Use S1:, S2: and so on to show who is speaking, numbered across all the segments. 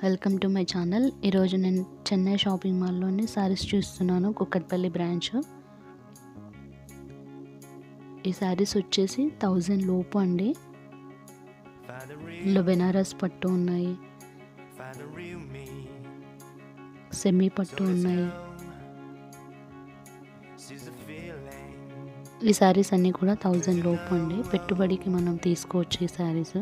S1: Welcome to my channel ఈరోజు నేను Chennai shopping మాల్లోని saris చూస్తున్నాను కుక్కట్పల్లి బ్రాంచ్ ఈ శారీస్ వచ్చేసి థౌజండ్ లోపు అండి ఇందులో బెనారస్ పట్టు ఉన్నాయి సెమీ పట్టు ఉన్నాయి ఈ శారీస్ అన్నీ కూడా థౌజండ్ లోపు అండి పెట్టుబడికి మనం తీసుకోవచ్చు ఈ శారీస్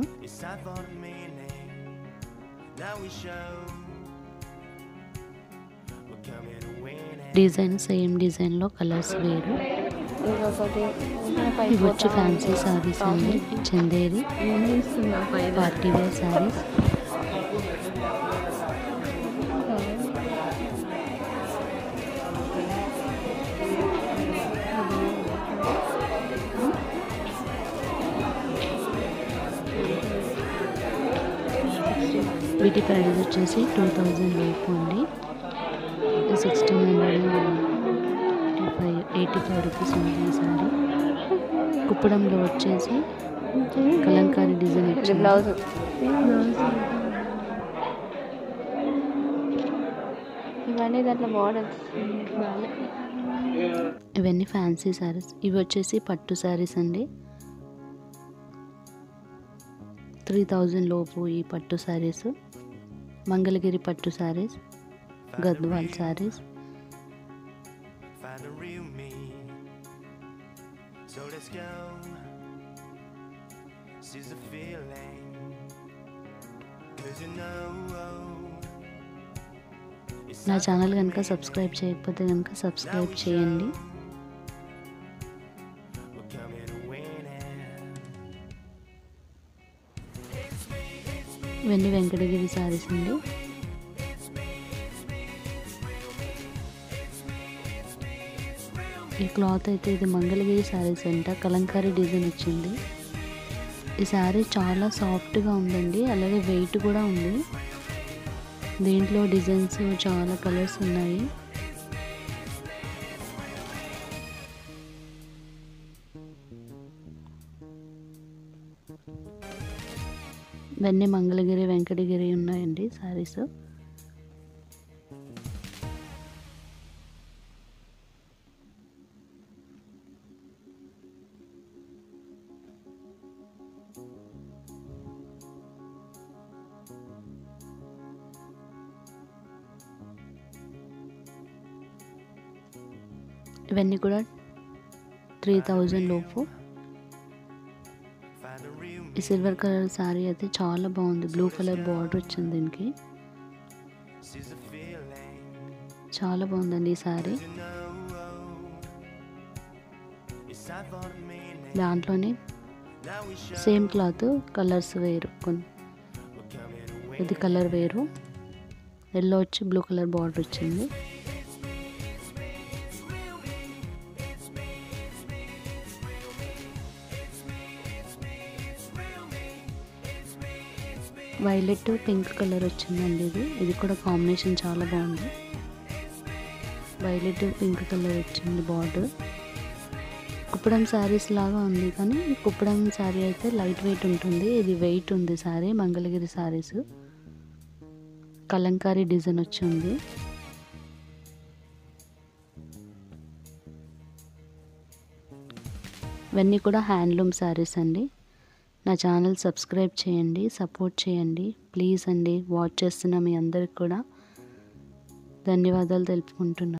S1: డిజైన్ సేమ్ డిజైన్లో కలర్స్ వేరు
S2: ఇంకొకటి
S1: ఇవి వచ్చి ఫ్యాన్సీ శారీస్ అండి చందేరి పార్టీ వేర్ శారీస్ వీటి ప్రైస్ వచ్చేసి టూ థౌజండ్ లోపు అండి sixteen hundred eighty five eighty five rupees ఉంది ఈ సారీ కుప్పడంలో వచ్చేసి కలంకారీ డిజైన్
S2: ఇది
S1: వచ్చింది
S2: బ్లౌజ్ ఇవన్నీ దాంట్లో మోడల్స్
S1: ఇవన్నీ ఫ్యాన్సీ శారీస్ ఇవి వచ్చేసి పట్టు శారీస్ అండి త్రీ థౌజండ్ లోపు ఈ పట్టు శారీస్ మంగళగిరి పట్టు saris Gadwal saris
S3: find a real me. So let's go. Seize the feeling. Cause you know. It's
S1: నా
S3: not
S1: ఛానల్
S3: gonna
S1: కనుక
S3: rain.
S1: సబ్స్క్రైబ్ చేయకపోతే కనుక సబ్స్క్రైబ్ చేయండి
S3: We're coming to win it.
S1: ఇవన్నీ వెంకటగిరి శారీస్ అండి ఈ క్లాత్ అయితే ఇది మంగళగిరి శారీస్ అంట కలంకారీ డిజైన్ వచ్చింది ఈ శారీ చాలా సాఫ్ట్గా ఉందండి అలాగే వెయిట్ కూడా ఉంది దీంట్లో డిజైన్స్ చాలా కలర్స్ ఉన్నాయి ఇవన్నీ మంగళగిరి వెంకటగిరి ఉన్నాయండి శారీస్ ఇవన్నీ కూడా త్రీ థౌజండ్ లోపు
S3: Find a real me.
S1: ఈ సిల్వర్ కలర్ శారీ అయితే చాలా బాగుంది బ్లూ కలర్ బార్డర్ వచ్చింది దీనికి
S3: Seize the feeling.
S1: చాలా బాగుందండి ఈ sari
S3: You know. It's not for the meaning.
S1: దాంట్లోనే
S3: Now we show.
S1: Same cloth colours వేరు కొన్ని
S3: We're coming to win
S1: ఇది కలర్ వేరు ఎల్లో వచ్చి బ్లూ కలర్ బార్డర్ వచ్చింది వైలెట్ పింక్ కలర్ వచ్చిందండి ఇది ఇది కూడా కాంబినేషన్ చాలా బాగుంది వైలెట్ పింక్ కలర్ వచ్చింది బార్డర్ కుప్పడం శారీస్ లాగా ఉంది కానీ కుప్పడం శారీ అయితే లైట్ వెయిట్ ఉంటుంది ఇది వెయిట్ ఉంది శారీ మంగళగిరి శారీస్ కలంకారీ డిజైన్ వచ్చి ఉంది ఇవన్నీ కూడా హ్యాండ్లూమ్ శారీస్ అండి నా ఛానల్ సబ్స్క్రైబ్ చేయండి సపోర్ట్ చేయండి ప్లీజ్ అండి వాచ్ చేస్తున్న మీ అందరికి కూడా ధన్యవాదాలు తెలుపుకుంటున్నాను